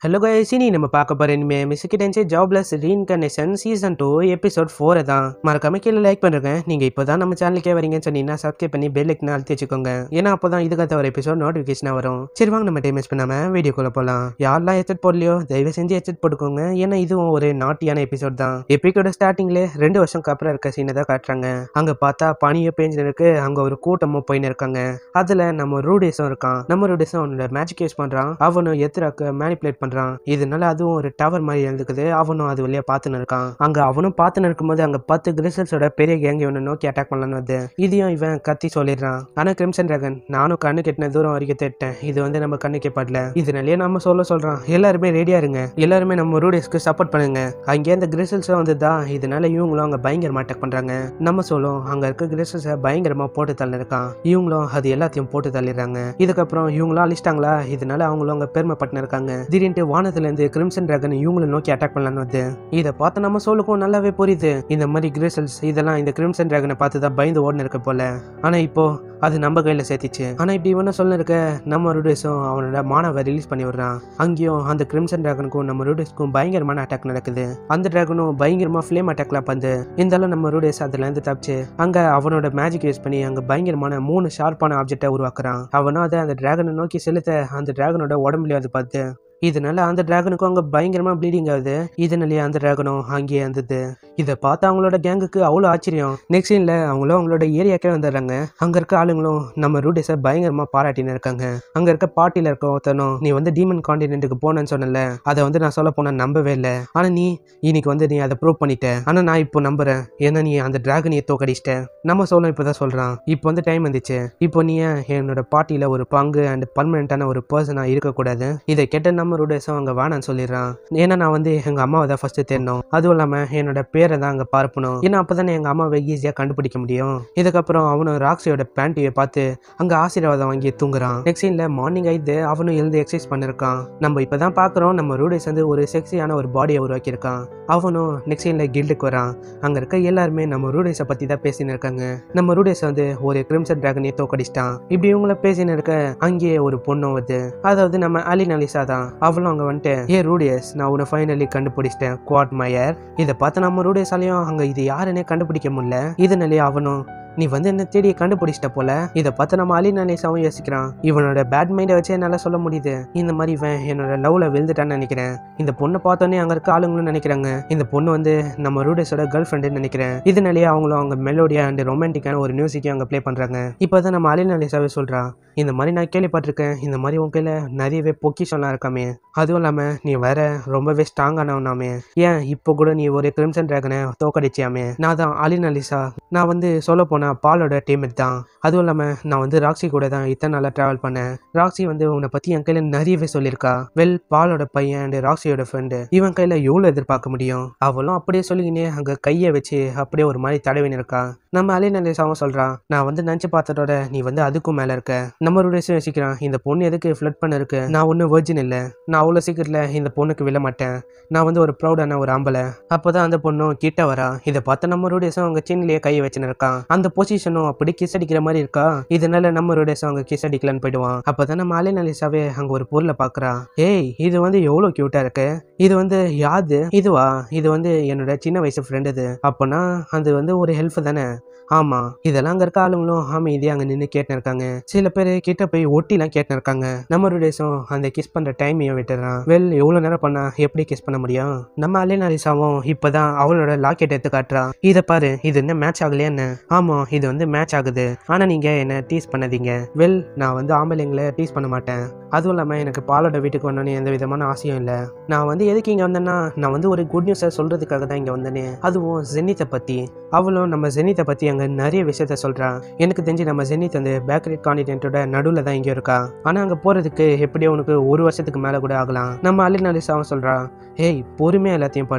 hello guys இனி நம்ம பார்க்க போகிற இனிமே மிஸ்கிட்டன்ஸே jobless reincarnation season two episode ஃபோரை தான் மறக்காம கீழே லைக் பண்ணுறேங்க நீங்கள் இப்போ தான் நம்ம சேனலுக்கே வரீங்கன்னு சொன்னீங்கன்னா சப்ஸ்கிரைப் பண்ணி பெல் ஐக்கனை அழுத்தி வச்சுக்கோங்க ஏன்னா அப்போ தான் இதுக்காக ஒரு எபிசோட் நோட்டிஃபிகேஷனாக வரும் சரி வாங்க நம்ம டைம் மிஸ் பண்ணாமல் வீடியோக்குள்ளே போகலாம் யாரெல்லாம் ஹெட்செட் போடலையோ தயவு செஞ்சு ஹெட்செட் போட்டுக்கோங்க ஏன்னா இதுவும் ஒரு நாட்டியான எபிசோட் தான் எப்பிக்கோட ஸ்டார்டிங்ல ரெண்டு வருஷம் அப்புறம் இருக்க சீனை தான் காட்டுறாங்க அங்கே பார்த்தா பனியை பேஞ்சு இருக்கு அங்கே ஒரு கூட்டமும் போயின்னு இருக்காங்க அதில் நம்ம ரூடேஸும் இருக்கான் நம்ம ரூடேஸும் அவனோட மேஜிக் யூஸ் பண்ணுறான் அவனும் எத்திராக்க மேனிப்புலேட் பண்ணுறான் இதனால அதுவும் ஒரு டவர் மாதிரி எழுதுக்குது அவனும் அது வழியா பார்த்துன்னு இருக்கான் அங்கே அவனும் பார்த்துன்னு இருக்கும்போது அங்கே பத்து கிரிசல்ஸோட பெரிய கேங் இவனை நோக்கி அட்டாக் பண்ணலான்னு வருது இதையும் இவன் கத்தி சொல்லிடுறான் ஆனால் கிரிம்சன் டிராகன் நானும் கண்ணு கெட்டின தூரம் வரைக்கும் தேட்டேன் இது வந்து நம்ம கண்ணுக்கே படல இதனாலேயே நம்ம சொல்ல சொல்கிறோம் எல்லாருமே ரெடியாக இருங்க எல்லாருமே நம்ம ரூடேஸ்க்கு சப்போர்ட் பண்ணுங்க அங்கே அந்த கிரிசல்ஸும் வந்து தான் இதனால இவங்களும் அங்கே பயங்கரமாக அட்டாக் பண்ணுறாங்க நம்ம சொல்லும் அங்கே இருக்க கிரிசல்ஸை பயங்கரமாக போட்டு தள்ளிருக்கான் இவங்களும் அது எல்லாத்தையும் போட்டு தள்ளிடுறாங்க இதுக்கப்புறம் இவங்களும் அழிச்சிட்டாங்களா இதனால அவங்களும் அங்கே பெருமைப்பட்டு இருக்காங்க திடீர்னு வானத்துல இருந்து கிரிம்சன் டிராகன் இவங்களை நோக்கி அட்டாக் பண்ணலான்னு வருது இதை பார்த்து நம்ம சோலுக்கும் நல்லாவே புரியுது இந்த மாதிரி கிரிசல்ஸ் இதெல்லாம் இந்த கிரிம்சன் டிராகனை பார்த்து தான் பயந்து ஓடுன்னு இருக்க போல ஆனா இப்போ அது நம்ம கையில சேர்த்திச்சு ஆனா இப்படி இவன சொல்ல இருக்க நம்ம ரூடேஸும் அவனோட மானவை ரிலீஸ் பண்ணி விடுறான் அங்கேயும் அந்த கிரிம்சன் டிராகனுக்கும் நம்ம ரூடேஸ்க்கும் பயங்கரமான அட்டாக் நடக்குது அந்த டிராகனும் பயங்கரமா ஃப்ளேம் அட்டாக்லாம் பண்ணு இருந்தாலும் நம்ம ரூடேஸ் அதுல இருந்து தப்பிச்சு அங்க அவனோட மேஜிக் யூஸ் பண்ணி அங்க பயங்கரமான மூணு ஷார்ப்பான ஆப்ஜெக்டை உருவாக்குறான் அவனும் அதை அந்த டிராகனை நோக்கி செலுத்த அந்த டிராகனோட உடம்புலயே அது பார்த்து இதனால அந்த டிராகனுக்கும் அங்கே பயங்கரமாக ப்ளீடிங் ஆகுது இதனாலேயே அந்த டிராகனும் அங்கேயே இருந்தது இதை பார்த்து அவங்களோட கேங்குக்கு அவ்வளோ ஆச்சரியம் நெக்ஸ்ட் சீனில் அவங்களும் அவங்களோட ஏரியாக்கே வந்துடுறாங்க அங்கே இருக்க ஆளுங்களும் நம்ம ரூடேஸை பயங்கரமாக பாராட்டின்னு இருக்காங்க அங்கே இருக்க பார்ட்டியில் இருக்க ஒருத்தனும் நீ வந்து டீமன் காண்டினென்ட்டுக்கு போனேன்னு சொன்னல அதை வந்து நான் சொல்ல போனால் நம்பவே இல்லை ஆனால் நீ இன்னைக்கு வந்து நீ அதை ப்ரூவ் பண்ணிட்ட ஆனால் நான் இப்போ நம்புறேன் ஏன்னா நீ அந்த டிராகனையை தோக்கடிச்சிட்ட நம்ம சொல்ல இப்போ தான் சொல்கிறான் இப்போ வந்து டைம் வந்துச்சு இப்போ நீ ஏன் என்னோட பார்ட்டியில் ஒரு பங்கு அண்ட் பர்மனெண்ட்டான ஒரு பர்சனாக இருக்கக்கூடாது இதை கேட்ட நம்ம ரூடேஸும் அங்கே வேணான்னு சொல்லிடுறான் ஏன்னா நான் வந்து எங்கள் அம்மாவை தான் ஃபஸ்ட்டு தேடணும் அதுவும் இல்லாமல் என்னோட பேரை தான் அங்கே பார்ப்பணும் ஏன்னா அப்போ தானே எங்கள் அம்மாவை ஈஸியாக கண்டுபிடிக்க முடியும் இதுக்கப்புறம் அவனும் ராக்ஸியோட பேண்டியை பார்த்து அங்கே ஆசீர்வாதம் வாங்கி தூங்குறான் நெக்ஸ்ட் சீனில் மார்னிங் ஆயிடுது அவனும் எழுந்து எக்ஸசைஸ் பண்ணிருக்கான் நம்ம இப்போ தான் பார்க்குறோம் நம்ம ரூடேஸ் வந்து ஒரு செக்ஸியான ஒரு பாடியை உருவாக்கியிருக்கான் அவனும் நெக்ஸ்ட் சீனில் கில்டுக்கு வரான் அங்கே இருக்க எல்லாருமே நம்ம ரூடேஸை பற்றி தான் பேசின்னு இருக்காங்க நம்ம ரூடேஸ் வந்து ஒரு கிரிம்சன் டிராகனையே தோக்கடிச்சிட்டான் இப்படி இவங்கள பேசின்னு இருக்க அங்கேயே ஒரு பொண்ணும் வருது அதாவது நம்ம அலின் அலிசா தான் அவளும் அங்கே வந்துட்டு ஏ ரூடியஸ் நான் உன்னை ஃபைனலி கண்டுபிடிச்சிட்டேன் குவாட் மயர் இதை பார்த்து நம்ம ரூடியஸாலையும் அங்கே இது யாருன்னே கண்டுபிடிக்க முடியல இதனாலே அவனும் நீ வந்து என்ன தேடி கண்டுபிடிச்சிட்ட போல இதை பார்த்து நம்ம அலி நலேசாவும் யோசிக்கிறான் இவனோட பேட் மைண்டை வச்சு என்னால் சொல்ல முடியுது இந்த மாதிரி இவன் என்னோட லவ்ல விழுந்துட்டான்னு நினைக்கிறேன் இந்த பொண்ணை பார்த்தோன்னே அங்கே இருக்க ஆளுங்களும் நினைக்கிறாங்க இந்த பொண்ணு வந்து நம்ம ரூடேஸோட கேர்ள் ஃப்ரெண்டுன்னு நினைக்கிறேன் இதனாலேயே அவங்களும் அவங்க மெலோடியா அண்ட் ரொமான்டிக்கான ஒரு மியூசிக்கையும் அங்கே ப்ளே பண்ணுறாங்க இப்போ தான் நம்ம அலி நலேசாவே சொல்கிறான் இந்த மாதிரி நான் கேள்விப்பட்டிருக்கேன் இந்த மாதிரி உன் கையில் நிறையவே பொக்கிஷம்லாம் இருக்காமே அதுவும் இல்லாமல் நீ வேற ரொம்பவே ஸ்ட்ராங்கானவனாமே ஏன் இப்போ கூட நீ ஒரு கிரிம்சன் டிராகனை தோக்கடிச்சியாமே நான் தான் அலின் அலிசா நான் வந்து சொல்ல போனால் பாலோட டீம்மேட் தான் அதுவும் இல்லாமல் நான் வந்து ராக்ஸி கூட தான் இத்தனை நாளாக ட்ராவல் பண்ணேன் ராக்ஸி வந்து உன்னை பற்றி என் கையில் நிறையவே சொல்லியிருக்கா வெல் பாலோட பையன் அண்ட் ராக்ஸியோட ஃப்ரெண்டு இவன் கையில் எவ்வளோ எதிர்பார்க்க முடியும் அவளும் அப்படியே சொல்லிக்கினே அங்கே கையை வச்சு அப்படியே ஒரு மாதிரி தடவின்னு இருக்கா நம்ம அலின் அலிசாவும் சொல்கிறான் நான் வந்து நினச்சி பார்த்ததோட நீ வந்து அதுக்கும் மேலே இருக்க நம்ம ரூடேஸும் யோசிக்கிறான் இந்த பொண்ணு எதுக்கு ஃப்ளட் பண்ண இருக்கு நான் ஒன்றும் வெர்ஜின் இல்லை நான் அவ்வளோ சீக்கிரத்தில் இந்த பொண்ணுக்கு விழ மாட்டேன் நான் வந்து ஒரு ப்ரௌடான ஒரு ஆம்பளை அப்போதான் அந்த பொண்ணும் கிட்ட வரா இதை பார்த்து நம்ம ரூடேஸும் அவங்க சின்னிலேயே கையை வச்சுன்னு இருக்கான் அந்த பொசிஷனும் அப்படி கிஸ் அடிக்கிற மாதிரி இருக்கா இதனால நம்ம ரூடேஸும் அவங்க கிஸ் அடிக்கலான்னு போயிடுவான் அப்போதான் நம்ம அலின் அலிசாவே அங்கே ஒரு பொருளை பார்க்குறா ஏய் இது வந்து எவ்வளோ க்யூட்டாக இருக்கு இது வந்து யாது இதுவா இது வந்து என்னோட சின்ன வயசு ஃப்ரெண்டு இது அப்போனா அது வந்து ஒரு ஹெல்ப் தானே ஆமா இதெல்லாம் அங்க இருக்க ஆளுங்களும் அமைதியாக அங்க நின்று கேட்டு இருக்காங்க சில பேர் கிட்ட போய் ஒட்டிலாம் கேட்டு இருக்காங்க நம்ம ரூடேஸும் அந்த கிஸ் பண்ற டைமையும் விட்டுறான் வெல் எவ்வளவு நேரம் பண்ணா எப்படி கிஸ் பண்ண முடியும் நம்ம அலினாலிசாவும் இப்பதான் அவளோட லாக்கெட் எடுத்து காட்டுறான் இதை பாரு இது என்ன மேட்ச் ஆகலையா என்ன ஆமா இது வந்து மேட்ச் ஆகுது ஆனா நீங்க என்ன டீஸ் பண்ணாதீங்க வெல் நான் வந்து ஆம்பளைங்களை டீஸ் பண்ண மாட்டேன் அதுவும் இல்லாமல் எனக்கு பாலோட வீட்டுக்கு வரணும்னு எந்த விதமான ஆசையும் இல்லை நான் வந்து எதுக்கு இங்கே வந்தேன்னா நான் வந்து ஒரு குட் நியூஸை சொல்கிறதுக்காக தான் இங்கே வந்தேனே அதுவும் ஜெனித்தை பற்றி அவளும் நம்ம ஜெனித்தை பற்றி அங்கே நிறைய விஷயத்த சொல்கிறான் எனக்கு தெரிஞ்சு நம்ம ஜெனித் வந்து பேக்கரேட் காண்டினென்ட்டோட நடுவில் தான் இங்கே இருக்கா ஆனால் அங்கே போகிறதுக்கு எப்படியோ உனக்கு ஒரு வருஷத்துக்கு மேலே கூட ஆகலாம் நம்ம அலின் அலிசாவும் சொல்கிறான் ஏய் பொறுமையாக எல்லாத்தையும் பண்ணு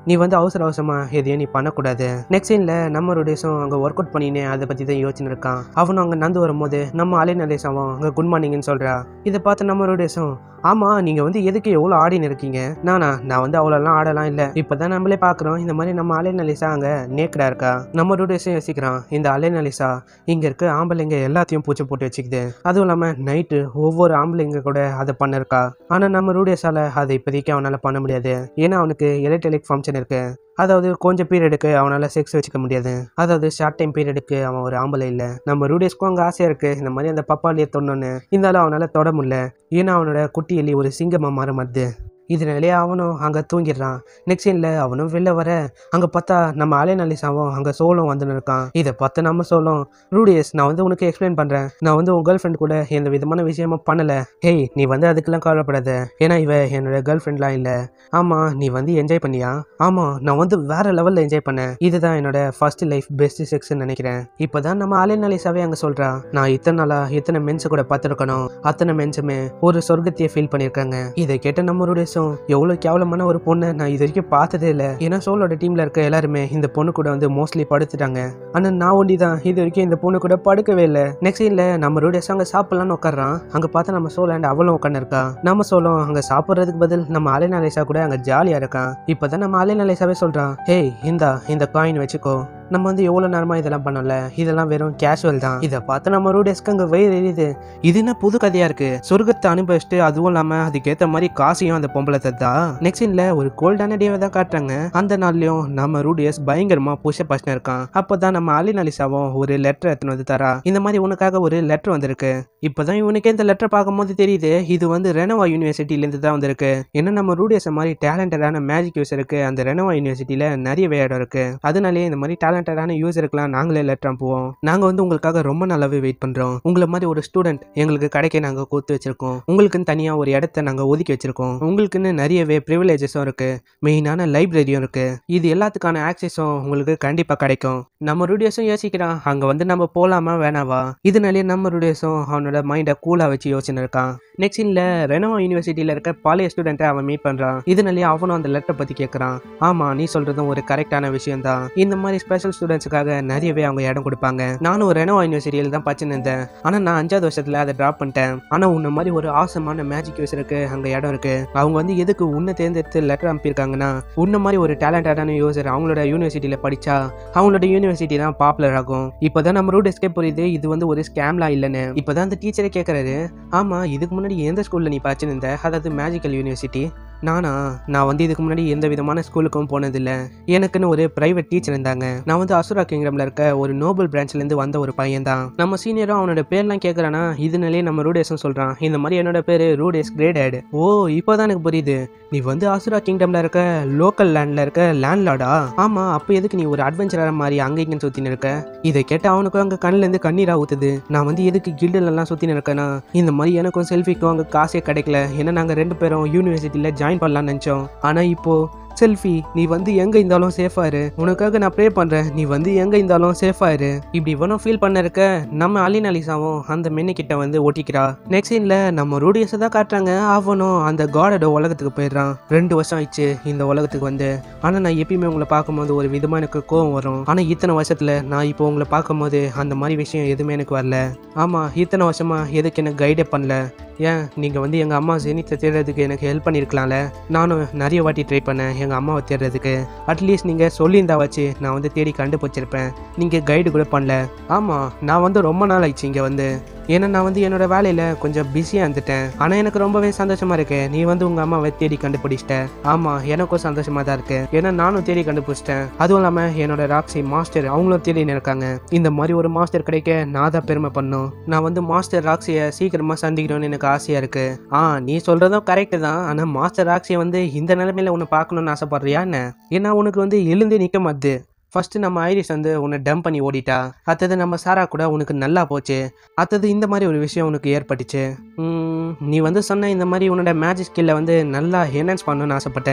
நீ வந்து அவசர அவசரமா எதையும் நீ பண்ணக்கூடாது நெக்ஸ்ட் சீன்ல நம்ம ருடேஸும் அங்க ஒர்க் அவுட் பண்ணினே அதை பத்தி தான் யோசனை இருக்கான் அவனும் அங்க நந்து வரும்போது நம்ம அலை நலேசாவும் அங்க குட் மார்னிங்னு சொல்றா இதை பார்த்து நம்ம ருடேஸும் ஆமா நீங்க வந்து எதுக்கு எவ்வளவு ஆடின்னு இருக்கீங்க நானா நான் வந்து அவ்வளோலாம் ஆடலாம் இல்ல இப்பதான் நம்மளே பாக்குறோம் இந்த மாதிரி நம்ம அலை நலிசா அங்க நேக்கடா இருக்கா நம்ம ருடேஸும் யோசிக்கிறான் இந்த அலை நலிசா இங்க இருக்க ஆம்பளைங்க எல்லாத்தையும் பூச்சி போட்டு வச்சுக்குது அதுவும் இல்லாம நைட்டு ஒவ்வொரு ஆம்பளைங்க கூட அதை பண்ணிருக்கா ஆனா நம்ம ரூடேஸால அதை இப்போதைக்கு அவனால பண்ண முடியாது ஏன்னா அவனுக்கு எலக்ட்ரிக் ஃபங்க்ஷன் இருக்கு அதாவது கொஞ்சம் பீரியடுக்கு அவனால செக்ஸ் வச்சுக்க முடியாது அதாவது ஷார்ட் டைம் பீரியடுக்கு அவன் ஒரு ஆம்பளை இல்லை நம்ம ரூடேஸ்க்கும் அங்கே ஆசையாக இருக்கு இந்த மாதிரி அந்த பப்பாளியை தொண்ணொன்னு இருந்தாலும் அவனால தொட முடியல ஏன்னா அவனோட குட்டி எலி ஒரு சிங்கமாக மாற மாட்டுது இதனாலே அவனும் அங்கே தூங்கிடுறான் நெக்ஸ்ட் சீனில் அவனும் வெளில வர அங்கே பார்த்தா நம்ம அலைநலிசாவும் அங்கே சோளம் வந்துன்னு இருக்கான் இதை பார்த்து நம்ம சோளம் ரூடியஸ் நான் வந்து உனக்கு எக்ஸ்பிளைன் பண்ணுறேன் நான் வந்து உன் கேர்ள் ஃப்ரெண்ட் கூட எந்த விதமான விஷயமா பண்ணலை ஹேய் நீ வந்து அதுக்கெல்லாம் கவலைப்படாத ஏன்னா இவ என்னோட கேர்ள் ஃப்ரெண்ட்லாம் இல்லை ஆமாம் நீ வந்து என்ஜாய் பண்ணியா ஆமாம் நான் வந்து வேற லெவலில் என்ஜாய் பண்ணேன் இதுதான் என்னோட ஃபர்ஸ்ட் லைஃப் பெஸ்ட் செக்ஸ்னு நினைக்கிறேன் இப்போ தான் நம்ம அலைநலிசாவே அங்கே சொல்கிறா நான் இத்தனை நாளாக இத்தனை மென்ஸு கூட பார்த்துருக்கணும் அத்தனை மென்ஸுமே ஒரு சொர்க்கத்தையே ஃபீல் பண்ணியிருக்காங்க இதை கேட்ட நம்ம ரூடேஸும் எவ்வளோ கேவலமான ஒரு பொண்ணை நான் இது வரைக்கும் பார்த்ததே இல்லை ஏன்னா சோலோட டீமில் இருக்க எல்லாருமே இந்த பொண்ணு கூட வந்து மோஸ்ட்லி படுத்துட்டாங்க ஆனால் நான் ஒண்டி தான் இது வரைக்கும் இந்த பொண்ணு கூட படுக்கவே இல்லை நெக்ஸ்ட் சீனில் நம்ம ரூடேஸ் அங்கே சாப்பிடலான்னு உட்காடுறான் அங்கே பார்த்தா நம்ம சோலோ அண்ட் அவளும் உட்காந்து இருக்கா நம்ம சோளம் அங்கே சாப்பிட்றதுக்கு பதில் நம்ம அலைநலேசா கூட அங்கே ஜாலியாக இருக்கான் இப்போ தான் நம்ம அலைநலேசாவே சொல்கிறான் ஹேய் இந்தா இந்த காயின் வச்சுக்கோ நம்ம வந்து எவ்வளோ நேரமாக இதெல்லாம் பண்ணல இதெல்லாம் வெறும் கேஷுவல் தான் இதை பார்த்து நம்ம ரூடேஸ்க்கு அங்கே வயிறு எரியுது இது என்ன புது கதையாக இருக்கு சொர்க்கத்தை அனுபவிச்சுட்டு அதுவும் இல்லாமல் அதுக்கேற்ற மாதிரி காசையும் அந்த பொம்பளை தத்தா நெக்ஸ்ட் சீனில் ஒரு கோல்டான டேவை தான் காட்டுறாங்க அந்த நாள்லயும் நம்ம ரூடியஸ் பயங்கரமா புஷ பசங்க இருக்கான் அப்பதான் நம்ம அலி நலிசாவும் ஒரு லெட்டர் எடுத்துன்னு வந்து தரா இந்த மாதிரி உனக்காக ஒரு லெட்டர் வந்திருக்கு இப்பதான் இவனுக்கே இந்த லெட்டர் பார்க்கும்போது தெரியுது இது வந்து ரெனோவா யூனிவர்சிட்டிலேருந்து தான் வந்திருக்கு ஏன்னா நம்ம ரூடியஸ் மாதிரி டேலண்டடான மேஜிக் யூஸ் இருக்கு அந்த ரெனோவா யூனிவர்சிட்டியில நிறைய இடம் இருக்கு அதனாலே இந்த மாதிரி டேலண்டடான யூஸருக்குலாம் நாங்களே லெட்டர் அனுப்புவோம் நாங்க வந்து உங்களுக்காக ரொம்ப நல்லாவே வெயிட் பண்றோம் உங்களை மாதிரி ஒரு ஸ்டூடெண்ட் எங்களுக்கு கிடைக்க நாங்க கொடுத்து வச்சிருக்கோம் உங்களுக்குன்னு தனியா ஒரு இடத்த நாங்க ஒதுக்கி வச்சிருக்கோம் உங்களுக்குன்னு நிறையவே ப்ரிவிலேஜஸும் இருக்கு மெயினான லைப்ரரியும் இருக்கு இது எல்லாத்துக்கான ஆக்சஸும் உங்களுக்கு கண்டிப்பா கிடைக்கும் நம்ம ரூடியோஸும் யோசிக்கிறான் அங்க வந்து நம்ம போலாமா வேணாவா இதனாலே நம்ம ரூடியோஸும் அவனோட மைண்டை கூலா வச்சு யோசனை இருக்கான் நெக்ஸ்ட் சீன்ல ரெனோவா யூனிவர்சிட்டியில இருக்க பழைய ஸ்டூடெண்ட்டை அவன் மீட் பண்றான் இதனாலே அவனும் அந்த லெட்டர் பத்தி கேட்கறான் ஆமா நீ சொல்றதும் ஒரு கரெக்டான விஷயம் தான் இந்த மாதிரி ஸ்பெஷல் ஸ்டூடெண்ட்ஸுக்காக நிறையவே அவங்க இடம் கொடுப்பாங்க நானும் ரெனோவா யூனிவர்சிட்டியில தான் படிச்சுன்னு இருந்தேன் ஆனா நான் அஞ்சாவது வருஷத்துல அதை டிராப் பண்ணிட்டேன் ஆனா உன்ன மாதிரி ஒரு ஆசமான மேஜிக் யூஸ் இருக்கு அங்க இடம் இருக்கு அவங்க வந்து எதுக்கு உன்னை தேர்ந்தெடுத்து லெட்டர் அனுப்பியிருக்காங்கன்னா உன்ன மாதிரி ஒரு டேலண்டடான யூசர் அவங்களோட யூனிவர்சிட்டியில படிச்சா அவங்களோட யூனிவர்சிட்டி தான் பாப்புலர் ஆகும் இப்போதான் நம்ம ரூட் எஸ்கேப் புரியுது இது வந்து ஒரு ஸ்கேம்லாம் இல்லைன்னு இப்போதான் அந்த டீச்சரே கேட்கறாரு ஆமா இதுக்கு முன்னாடி எந்த ஸ்கூல்ல நீ படிச்சுன்னு இருந்த அதாவது மேஜிக்கல் யூனிவர்சிட்டி நானா நான் வந்து இதுக்கு முன்னாடி எந்த விதமான ஸ்கூலுக்கும் போனதில்லை எனக்குன்னு ஒரு பிரைவேட் டீச்சர் இருந்தாங்க நான் வந்து அசுரா கிங்டம்ல இருக்க ஒரு நோபல் பிரான்ச்ல இருந்து வந்த ஒரு பையன் தான் நம்ம சீனியரும் அவனோட பேர்லாம் கேட்கறானா இதனாலே நம்ம ரூடேஸும் சொல்றான் இந்த மாதிரி என்னோட பேரு ரூடேஸ் கிரேடட் ஓ இப்போதான் எனக்கு புரியுது நீ வந்து அசுரா கிங்டம்ல இருக்க லோக்கல் லேண்ட்ல இருக்க லேண்ட்லார்டா ஆமா அப்போ எதுக்கு நீ ஒரு அட்வென்ச்சரர் மாதிரி அங்க இங்கன்னு சுத்தின்னு இருக்க இதை கேட்டு அவனுக்கும் அங்க கண்ணுல இருந்து கண்ணீரா ஊத்துது நான் வந்து எதுக்கு கில்டுல எல்லாம் சுத்தின்னு இருக்கேன்னா இந்த மாதிரி எனக்கும் செல்ஃபிக்கும் அங்க காசே கிடைக்கல ஏன்னா நாங்க ரெண்டு பேரும் யூனிவர்சிட்டியில ஜாயின் பண்ணலாம்னு நினைச்சோம் ஆனா இப்போ செல்ஃபி நீ வந்து எங்க இருந்தாலும் சேஃபா இரு உனக்காக நான் ப்ரே பண்றேன் நீ வந்து எங்க இருந்தாலும் சேஃபா இரு இப்படி இவனும் ஃபீல் பண்ண இருக்க நம்ம அலின் அலிசாவும் அந்த மென்னு கிட்ட வந்து ஓட்டிக்கிறா நெக்ஸ்ட் சீன்ல நம்ம ரூடியஸை தான் காட்டுறாங்க அவனும் அந்த காடோட உலகத்துக்கு போயிடுறான் ரெண்டு வருஷம் ஆயிடுச்சு இந்த உலகத்துக்கு வந்து ஆனா நான் எப்பயுமே உங்களை பார்க்கும்போது ஒரு விதமா எனக்கு கோவம் வரும் ஆனா இத்தனை வருஷத்துல நான் இப்போ உங்களை பார்க்கும்போது அந்த மாதிரி விஷயம் எதுவுமே எனக்கு வரல ஆமா இத்தனை வருஷமா எதுக்கு எனக்கு கைடே பண்ணல ஏன் நீங்கள் வந்து எங்கள் அம்மா ஜெனித்தை தேடுறதுக்கு எனக்கு ஹெல்ப் பண்ணியிருக்கலாம்ல நானும் நிறைய வாட்டி ட்ரை பண்ணேன் எங்கள் அம்மாவை தேடுறதுக்கு அட்லீஸ்ட் நீங்கள் சொல்லியிருந்தா வச்சு நான் வந்து தேடி கண்டுபிடிச்சிருப்பேன் நீங்கள் கைடு கூட பண்ணல ஆமாம் நான் வந்து ரொம்ப நாள் ஆயிடுச்சு இங்கே வந்து ஏன்னா நான் வந்து என்னோட வேலையில் கொஞ்சம் பிஸியாக இருந்துட்டேன் ஆனால் எனக்கு ரொம்பவே சந்தோஷமா இருக்கு நீ வந்து உங்கள் அம்மாவை தேடி கண்டுபிடிச்சிட்ட ஆமாம் எனக்கும் சந்தோஷமா தான் இருக்கு ஏன்னா நானும் தேடி கண்டுபிடிச்சிட்டேன் அதுவும் இல்லாமல் என்னோட ராக்ஸி மாஸ்டர் அவங்களும் தேடின்னு இருக்காங்க இந்த மாதிரி ஒரு மாஸ்டர் கிடைக்க நான் தான் பெருமை பண்ணும் நான் வந்து மாஸ்டர் ராக்ஸியை சீக்கிரமாக சந்திக்கணும்னு எனக்கு ஆசையாக இருக்கு ஆ நீ சொல்கிறதும் கரெக்டு தான் ஆனால் மாஸ்டர் ராக்ஸியை வந்து இந்த நிலைமையில உன்னை பார்க்கணும்னு ஆசைப்படுறியா என்ன ஏன்னா உனக்கு வந்து எழுந்தே நிற்க மாட்டுது ஃபர்ஸ்ட் நம்ம ஐரிஸ் வந்து உன்னை டம்ப் பண்ணி ஓடிட்டா அடுத்தது நம்ம சாரா கூட உனக்கு நல்லா போச்சு அடுத்தது இந்த மாதிரி ஒரு விஷயம் உனக்கு ஏற்பட்டுச்சு உம், நீ வந்து சொன்ன இந்த மாதிரி உன்னோட மேஜிக் ஸ்கில்லை வந்து நல்லா என்ஹான்ஸ் பண்ணணும்னு ஆசைப்பட்டேன்னு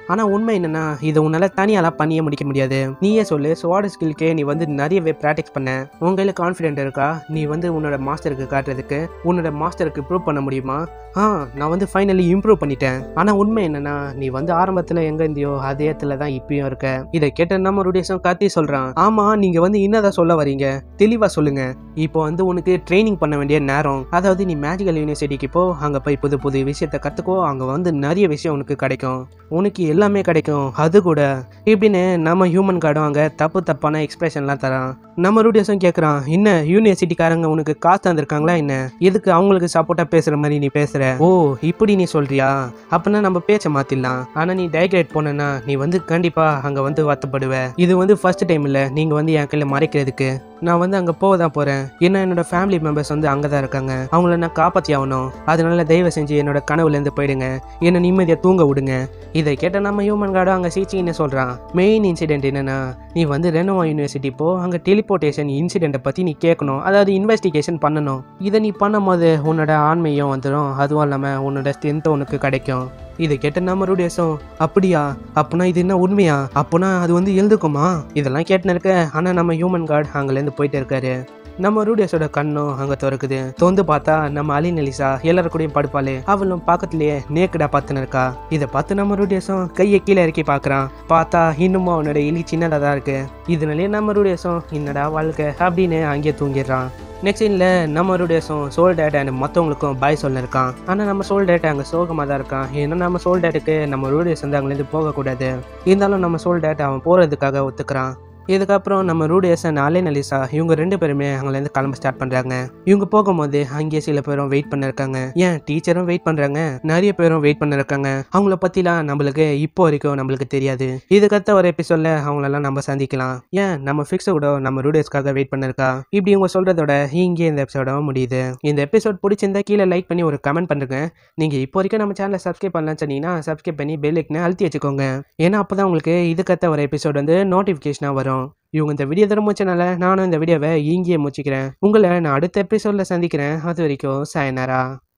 ஆனா உண்மை என்னன்னா இதை உன்னால தனியாலாம் பண்ணியே முடிக்க முடியாது நீயே சொல்லு ஸ்வாட் ஸ்கில்க்கே நீ வந்து நிறையவே ப்ராக்டிஸ் பண்ண உன் கையில கான்ஃபிடென்ட் இருக்கா நீ வந்து உன்னோட மாஸ்டருக்கு காட்டுறதுக்கு உன்னோட மாஸ்டருக்கு ப்ரூவ் பண்ண முடியுமா ஆ நான் வந்து ஃபைனலி இம்ப்ரூவ் பண்ணிட்டேன் ஆனா உண்மை என்னன்னா நீ வந்து ஆரம்பத்துல எங்க இருந்தியோ அதே இடத்துல தான் இப்பயும் இருக்க இதை கேட்ட நம்ம ருடேசம் கத்தி சொல்றான் ஆமா நீங்க வந்து என்னதான் சொல்ல வரீங்க தெளிவா சொல்லுங்க இப்போ வந்து உனக்கு ட்ரைனிங் பண்ண வேண்டிய நேரம் அதாவது நீ மேஜிக்கல் யூனிவர்சிட்டிக்கு போ அங்க போய் புது புது விஷயத்த கத்துக்கோ அங்க வந்து நிறைய விஷயம் உனக்கு கிடைக்கும் உனக்கு எல்லாமே கிடைக்கும் அது கூட இப்படின்னு நம்ம ஹியூமன் கார்டும் அங்க தப்பு தப்பான எக்ஸ்பிரஷன்லாம் தரான் நம்ம ரூடியஸும் கேட்குறான் என்ன யூனிவர்சிட்டிக்காரங்க உனக்கு காசு தந்திருக்காங்களா என்ன எதுக்கு அவங்களுக்கு சப்போர்ட்டா பேசுற மாதிரி நீ பேசுற ஓ இப்படி நீ சொல்றியா அப்படின்னா நம்ம பேச்ச மாத்திடலாம் ஆனா நீ டைக்ரேட் போனேன்னா நீ வந்து கண்டிப்பா அங்க வந்து வருத்தப்படுவ இது வந்து ஃபர்ஸ்ட் டைம் இல்ல நீங்க வந்து என் கையில மறைக்கிறதுக்கு நான் வந்து அங்க போக தான் போறேன் ஏன்னா என்னோட ஃபேமிலி மெம்பர்ஸ் வந்து அங்கே தான் இருக்காங்க அவங்கள நான் காப்பாற்றி ஆகணும் அதனால தயவு செஞ்சு என்னோட கனவுல இருந்து போயிடுங்க என்னை நிம்மதியாக தூங்க விடுங்க இதை கேட்ட நம்ம ஹியூமன் கார்டும் அங்கே சீச்சின்னு சொல்கிறான் மெயின் இன்சிடென்ட் என்னன்னா நீ வந்து ரெனோவா யூனிவர்சிட்டி போ அங்கே டெலிபோர்டேஷன் இன்சிடென்ட்டை பற்றி நீ கேட்கணும் அதாவது இன்வெஸ்டிகேஷன் பண்ணணும் இதை நீ பண்ணும்போது உன்னோட ஆண்மையும் வந்துடும் அதுவும் இல்லாமல் உன்னோட ஸ்ட்ரென்த் உனக்கு கிடைக்கும் இதை கேட்ட நம்ம ரூடேஸும் அப்படியா அப்போனா இது என்ன உண்மையா அப்போனா அது வந்து எழுதுக்குமா இதெல்லாம் கேட்டுன்னு இருக்க ஆனால் நம்ம ஹியூமன் கார்டு அங்கேருந்து போயிட்டு இருக்காரு நம்ம ரூடியஸோட கண்ணும் அங்க திறக்குது தொந்து பார்த்தா நம்ம அலி நெலிசா எல்லாரும் கூடயும் படுப்பாளே அவளும் பக்கத்துலயே நேக்கடா பார்த்துன்னு இருக்கா இதை பார்த்து நம்ம ரூடியஸும் கையை கீழே இறக்கி பார்க்கறான் பார்த்தா இன்னமும் அவனோட எலி சின்னதா தான் இருக்கு இதனாலே நம்ம ரூடியஸும் என்னடா வாழ்க்கை அப்படின்னு அங்கேயே தூங்கிடுறான் நெக்ஸ்ட் சீனில் நம்ம ரூடியஸும் சோல் டேட் அண்ட் மற்றவங்களுக்கும் பாய் சொல்ல இருக்கான் ஆனால் நம்ம சோல் டேட் அங்கே சோகமாக தான் இருக்கான் ஏன்னா நம்ம சோல் டேட்டுக்கு நம்ம ரூடியஸ் வந்து அங்கேருந்து போகக்கூடாது இருந்தாலும் நம்ம சோல் டேட் அவன் போகிறதுக்காக ஒத்துக்கிறான் இதுக்கப்புறம் நம்ம ரூடியஸ் அண்ட் அலைன் அலிசா இவங்க ரெண்டு பேருமே அங்கேருந்து கிளம்ப ஸ்டார்ட் பண்ணுறாங்க இவங்க போகும்போது அங்கேயே சில பேரும் வெயிட் பண்ணிருக்காங்க ஏன் டீச்சரும் வெயிட் பண்ணுறாங்க நிறைய பேரும் வெயிட் பண்ணிருக்காங்க அவங்கள பற்றிலாம் நம்மளுக்கு இப்போ வரைக்கும் நம்மளுக்கு தெரியாது இதுக்கடுத்த ஒரு எபிசோட்ல அவங்களெல்லாம் நம்ம சந்திக்கலாம் ஏன் நம்ம ஃபிக்ஸை கூட நம்ம ரூடியஸ்க்காக வெயிட் பண்ணிருக்கா இப்படி இவங்க சொல்கிறதோட இங்கே இந்த எபிசோட முடியுது இந்த எபிசோட் பிடிச்சிருந்தா கீழே லைக் பண்ணி ஒரு கமெண்ட் பண்ணுங்க நீங்கள் இப்போ வரைக்கும் நம்ம சேனலை சப்ஸ்கிரைப் பண்ணலாம்னு சொன்னீங்கன்னா சப்ஸ்கிரைப் பண்ணி பெல் ஐக்கனை அழுத்தி வச்சுக்கோங்க ஏன்னா அப்போ தான் உங்களுக்கு இதுக்கத்த ஒரு எபிசோட் வந்து நோட்டிஃபிகேஷனாக வரும் இவங்க இந்த வீடியோ தர முடிச்சனால நானும் இந்த வீடியோவை இங்கேயே முடிச்சுக்கிறேன் உங்களை நான் அடுத்த எபிசோடில் சந்திக்கிறேன் அது வரைக்கும் சாயனாரா